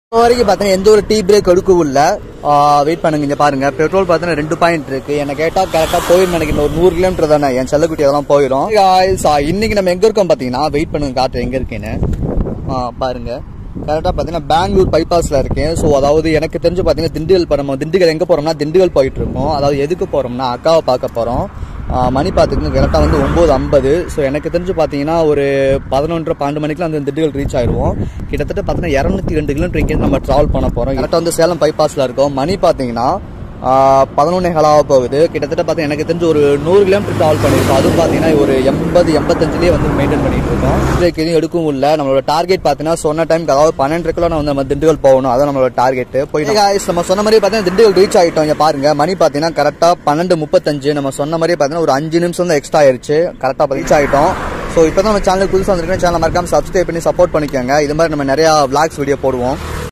இப்போ வரைக்கும் பார்த்தீங்கன்னா எந்த ஒரு டீ பிரேக் எடுக்கவும் இல்லை வெயிட் பண்ணுங்க இங்க பாருங்க பெட்ரோல் பார்த்தீங்கன்னா ரெண்டு பாயிண்ட் இருக்கு என்ன கேட்டா கரெக்டா போயிடும் நினைக்கிறேன் ஒரு நூறு கிலோமீட்டர் தானே என் செல்லக்குட்டி அதெல்லாம் போயிடும் Guys, ஆ, இன்னைக்கு நம்ம எங்க இருக்கோம் பாத்தீங்கன்னா வெயிட் பண்ணுங்க காட்டு எங்க இருக்கேன்னு ஆ, பாருங்க கரெக்டாக பார்த்தீங்கன்னா பெங்களூர் பைபாஸில் இருக்கேன் ஸோ அதாவது எனக்கு தெரிஞ்சு பார்த்தீங்கன்னா திண்டுக்கல் இப்போ நம்ம திண்டுக்கல் எங்கே போகிறோம்னா திண்டுக்கல் போயிட்டு இருக்கோம் அதாவது எதுக்கு போகிறோம்னா அக்காவை பார்க்க போகிறோம் மணி பார்த்துக்கணும் கரெக்டாக வந்து ஒம்பது ஐம்பது ஸோ எனக்கு தெரிஞ்சு பார்த்தீங்கன்னா ஒரு பதினொன்றரை பன்னெண்டு மணிக்கெலாம் அந்த திண்டுக்கல் ரீச் ஆயிடுவோம் கிட்டத்தட்ட பார்த்தீங்கன்னா இரநூத்தி ரெண்டு கிலோமீட்டர் இங்கேருந்து நம்ம ட்ராவல் பண்ண போகிறோம் கரெக்டாக வந்து சேலம் பைபாஸில் இருக்கோம் மணி பார்த்தீங்கன்னா பதினொன்னே காலாக போகுது கிட்டத்தட்ட பார்த்தீங்கன்னா எனக்கு தெரிஞ்சு ஒரு நூறு கிலோமீட்டர் ட்ராவல் பண்ணியிருக்கோம் அதுவும் பார்த்தீங்கன்னா ஒரு எண்பது எண்பத்தஞ்சிலேயே வந்து மெயின்டைன் பண்ணிட்டு இருக்கோம் பிரேக் எதுவும் எடுக்கவும் இல்லை நம்மளோட டார்கெட் பார்த்தீங்கன்னா சொன்ன டைம்க்கு அதாவது பன்னெண்டு கிலோ வந்து நம்ம திண்டுக்கல் போகணும் அதான் நம்மளோட டார்கெட் போய் guys, நம்ம சொன்ன மாதிரி பார்த்தீங்கன்னா திண்டுக்கல் ரீச் ஆகிட்டோம் இங்க பாருங்க மணி பார்த்தீங்கன்னா கரெக்டாக பன்னெண்டு முப்பத்தஞ்சு நம்ம சொன்ன மாதிரி பார்த்தீங்கன்னா ஒரு அஞ்சு நிமிஷம் தான் எக்ஸ்ட்ரா ஆயிருச்சு கரெக்டாக ரீச் ஆகிட்டோம் ஸோ இப்போ தான் நம்ம சேனல் புதுசாக வந்திருக்கேன் சேனல் மறக்காம சப்ஸ்கிரைப் பண்ணி சப்போர்ட் பண்ணிக்கோங்க இது மாதிரி நம்ம நிறையா vlogs வீடியோ போடுவோம்